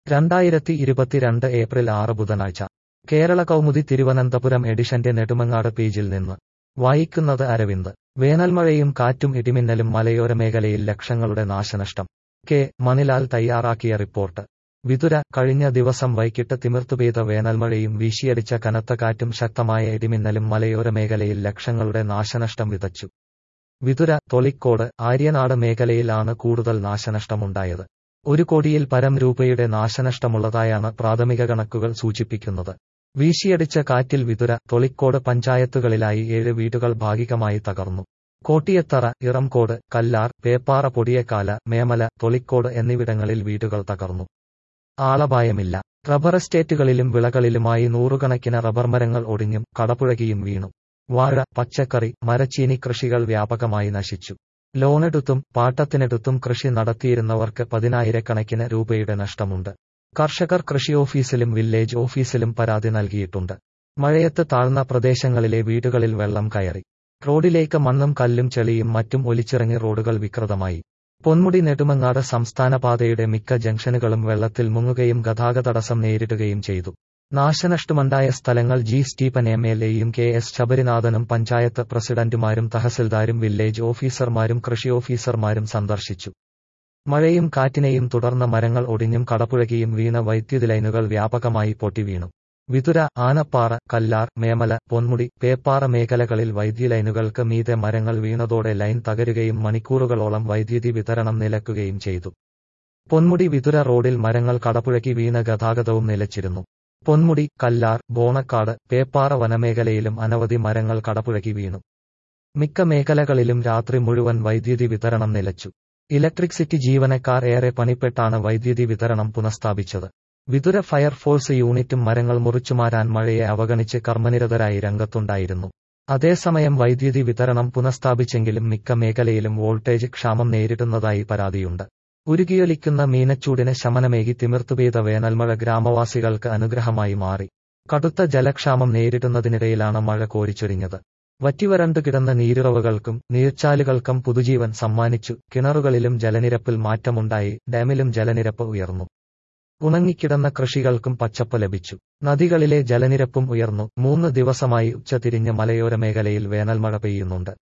രണ്ടായിരത്തി ഇരുപത്തിരണ്ട് ഏപ്രിൽ ആറ് ബുധനാഴ്ച കേരള കൗമുദി തിരുവനന്തപുരം എഡിഷന്റെ നെടുമങ്ങാട് പേജിൽ നിന്ന് വായിക്കുന്നത് അരവിന്ദ് വേനൽമഴയും കാറ്റും ഇടിമിന്നലും മലയോര മേഖലയിൽ ലക്ഷങ്ങളുടെ നാശനഷ്ടം കെ മണിലാൽ തയ്യാറാക്കിയ റിപ്പോർട്ട് വിതുര കഴിഞ്ഞ ദിവസം വൈകിട്ട് തിമിർത്തുപെയ്ത വേനൽമഴയും വീശിയടിച്ച കനത്ത കാറ്റും ശക്തമായ ഇടിമിന്നലും മലയോര മേഖലയിൽ ലക്ഷങ്ങളുടെ നാശനഷ്ടം വിതച്ചു വിതുര തൊളിക്കോട് ആര്യനാട് മേഖലയിലാണ് കൂടുതൽ നാശനഷ്ടമുണ്ടായത് ഒരു കോടിയിൽ പരം രൂപയുടെ നാശനഷ്ടമുള്ളതായാണ് പ്രാഥമിക കണക്കുകൾ സൂചിപ്പിക്കുന്നത് വീശിയടിച്ച കാറ്റിൽ വിതുര തൊളിക്കോട് പഞ്ചായത്തുകളിലായി ഏഴ് വീടുകൾ ഭാഗികമായി തകർന്നു കോട്ടിയത്തറ ഇറംകോട് കല്ലാർ പേപ്പാറ പൊടിയക്കാല മേമല തൊളിക്കോട് എന്നിവിടങ്ങളിൽ വീടുകൾ തകർന്നു ആളപായമില്ല റബ്ബർ എസ്റ്റേറ്റുകളിലും വിളകളിലുമായി നൂറുകണക്കിന് റബ്ബർ മരങ്ങൾ ഒടിഞ്ഞും കടപുഴകിയും വീണു വാഴ പച്ചക്കറി മരച്ചീനി കൃഷികൾ വ്യാപകമായി നശിച്ചു ലോണെടുത്തും പാട്ടത്തിനെടുത്തും കൃഷി നടത്തിയിരുന്നവർക്ക് പതിനായിരക്കണക്കിന് രൂപയുടെ നഷ്ടമുണ്ട് കർഷകർ കൃഷി ഓഫീസിലും വില്ലേജ് ഓഫീസിലും പരാതി നൽകിയിട്ടുണ്ട് മഴയത്ത് താഴ്ന്ന പ്രദേശങ്ങളിലെ വീടുകളിൽ വെള്ളം കയറി റോഡിലേക്ക് മണ്ണും കല്ലും ചെളിയും മറ്റും ഒലിച്ചിറങ്ങി റോഡുകൾ വികൃതമായി പൊന്മുടി നെടുമങ്ങാട് സംസ്ഥാന പാതയുടെ മിക്ക ജംഗ്ഷനുകളും വെള്ളത്തിൽ മുങ്ങുകയും ഗതാഗതടസ്സം നേരിടുകയും ചെയ്തു നാശനഷ്ടമുണ്ടായ സ്ഥലങ്ങൾ ജി സ്റ്റീഫൻ എം എൽ എയും കെ എസ് ശബരിനാഥനും പഞ്ചായത്ത് പ്രസിഡന്റുമാരും തഹസിൽദാരും വില്ലേജ് ഓഫീസർമാരും കൃഷി ഓഫീസർമാരും സന്ദർശിച്ചു മഴയും കാറ്റിനെയും തുടർന്ന് മരങ്ങൾ ഒടിഞ്ഞും കടപുഴകിയും വീണ വൈദ്യുതി ലൈനുകൾ വ്യാപകമായി പൊട്ടിവീണു വിതുര ആനപ്പാറ കല്ലാർ മേമല പൊന്മുടി പേപ്പാറ മേഖലകളിൽ വൈദ്യുതി ലൈനുകൾക്ക് മീതെ മരങ്ങൾ വീണതോടെ ലൈൻ തകരുകയും മണിക്കൂറുകളോളം വൈദ്യുതി വിതരണം നിലക്കുകയും ചെയ്തു പൊന്മുടി വിതുര റോഡിൽ മരങ്ങൾ കടപുഴകി വീണ ഗതാഗതവും നിലച്ചിരുന്നു പൊന്മുടി കല്ലാർ ബോണക്കാട് പേപ്പാറ വനമേഖലയിലും അനവധി മരങ്ങൾ കടപുഴകി വീണു മിക്ക മേഖലകളിലും രാത്രി മുഴുവൻ വൈദ്യുതി വിതരണം നിലച്ചു ഇലക്ട്രിക്സിറ്റി ജീവനക്കാർ ഏറെ പണിപ്പെട്ടാണ് വൈദ്യുതി വിതരണം പുനഃസ്ഥാപിച്ചത് വിതുര ഫയർഫോഴ്സ് യൂണിറ്റും മരങ്ങൾ മുറിച്ചുമാരാൻ മഴയെ അവഗണിച്ച് കർമ്മനിരതരായി രംഗത്തുണ്ടായിരുന്നു അതേസമയം വൈദ്യുതി വിതരണം പുനഃസ്ഥാപിച്ചെങ്കിലും മിക്ക മേഖലയിലും വോൾട്ടേജ് ക്ഷാമം നേരിടുന്നതായി പരാതിയുണ്ട് ഉരുകിയൊലിക്കുന്ന മീനച്ചൂടിന് ശമനമേകി തിമിർത്തുപെയ്ത വേനൽമഴ ഗ്രാമവാസികൾക്ക് അനുഗ്രഹമായി മാറി കടുത്ത ജലക്ഷാമം നേരിടുന്നതിനിടയിലാണ് മഴ കോരിച്ചൊരിഞ്ഞത് വറ്റിവരണ്ടു കിടന്ന നീരുറവുകൾക്കും നീർച്ചാലുകൾക്കും പുതുജീവൻ സമ്മാനിച്ചു കിണറുകളിലും ജലനിരപ്പിൽ മാറ്റമുണ്ടായി ഡാമിലും ജലനിരപ്പ് ഉയർന്നു ഉണങ്ങിക്കിടന്ന കൃഷികൾക്കും പച്ചപ്പ് ലഭിച്ചു നദികളിലെ ജലനിരപ്പും ഉയർന്നു മൂന്ന് ദിവസമായി ഉച്ചതിരിഞ്ഞ് മലയോര മേഖലയിൽ വേനൽമഴ പെയ്യുന്നുണ്ട്